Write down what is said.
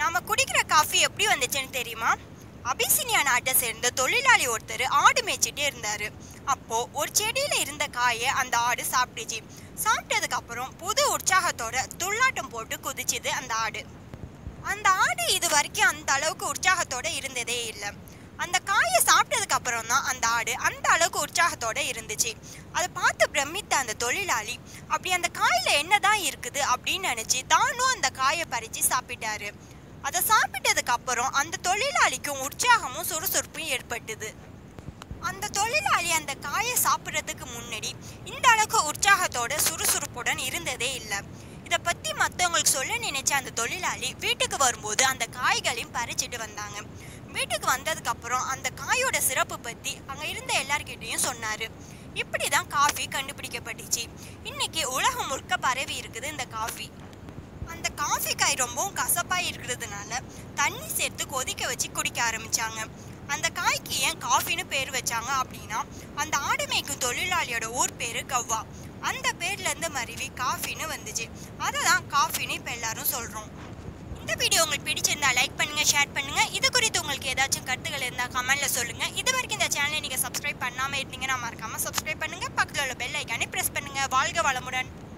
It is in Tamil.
நாம குடிக்கிற காஃபி எப்படி வந்துச்சுன்னு தெரியுமா அபிசினியா நாட்டை சேர்ந்த தொழிலாளி ஒருத்தர் ஆடு மேய்ச்சிட்டே இருந்தாரு அப்போ ஒரு செடியில இருந்த காயை அந்த ஆடு சாப்பிட்டுச்சு சாப்பிட்டதுக்கு அப்புறம் புது உற்சாகத்தோட துள்ளாட்டம் போட்டு குதிச்சுது அந்த ஆடு அந்த ஆடு இது வரைக்கும் அந்த அளவுக்கு உற்சாகத்தோட இருந்ததே இல்லை அந்த காயை சாப்பிட்டதுக்கு அப்புறம் தான் அந்த ஆடு அந்த அளவுக்கு உற்சாகத்தோட இருந்துச்சு அதை பார்த்து பிரமித்த அந்த தொழிலாளி அப்படி அந்த காயில என்னதான் இருக்குது அப்படின்னு நினைச்சு தானும் அந்த காயை பறிச்சு சாப்பிட்டாரு அதை சாப்பிட்டதுக்கு அப்புறம் அந்த தொழிலாளிக்கும் உற்சாகமும் சுறுசுறுப்பும் ஏற்பட்டது அந்த தொழிலாளி அந்த காயை சாப்பிட்றதுக்கு முன்னாடி இந்த அளவுக்கு உற்சாகத்தோட சுறுசுறுப்புடன் இருந்ததே இல்லை இதை பற்றி மற்றவங்களுக்கு சொல்ல நினைச்ச அந்த தொழிலாளி வீட்டுக்கு வரும்போது அந்த காய்களையும் பறிச்சுட்டு வந்தாங்க வீட்டுக்கு வந்ததுக்கு அப்புறம் அந்த காயோட சிறப்பு பற்றி அங்கே இருந்த எல்லார்கிட்டையும் சொன்னார் இப்படி தான் காஃபி கண்டுபிடிக்கப்பட்டுச்சு இன்னைக்கு உலகம் முழுக்க பரவி இருக்குது இந்த காஃபி அந்த காஃபி காய் ரொம்பவும் கசப்பாக இருக்கிறதுனால தண்ணி சேர்த்து கொதிக்க வச்சு குடிக்க ஆரம்பிச்சாங்க அந்த காய்க்கு ஏன் காஃபின்னு பேர் வச்சாங்க அப்படின்னா அந்த ஆடு மேய்க்கும் தொழிலாளியோட ஊர் பேர் கவ்வா அந்த பேர்லேருந்து மருவி காஃபின்னு வந்துச்சு அதை தான் காஃபின்னு இப்போ எல்லாரும் சொல்கிறோம் இந்த வீடியோ உங்களுக்கு பிடிச்சிருந்தா லைக் பண்ணுங்க ஷேர் பண்ணுங்க இது குறித்து உங்களுக்கு ஏதாச்சும் கருத்துக்கள் இருந்தால் கமெண்ட்ல சொல்லுங்க இது வரைக்கும் இந்த சேனலை நீங்கள் சப்ஸ்கிரைப் பண்ணாமல் இருந்தீங்கன்னா மறக்காம சப்ஸ்கிரைப் பண்ணுங்க பக்கத்தில் உள்ள பெல் ஐக்கானே ப்ரெஸ் பண்ணுங்க வாழ்க வளமுடன்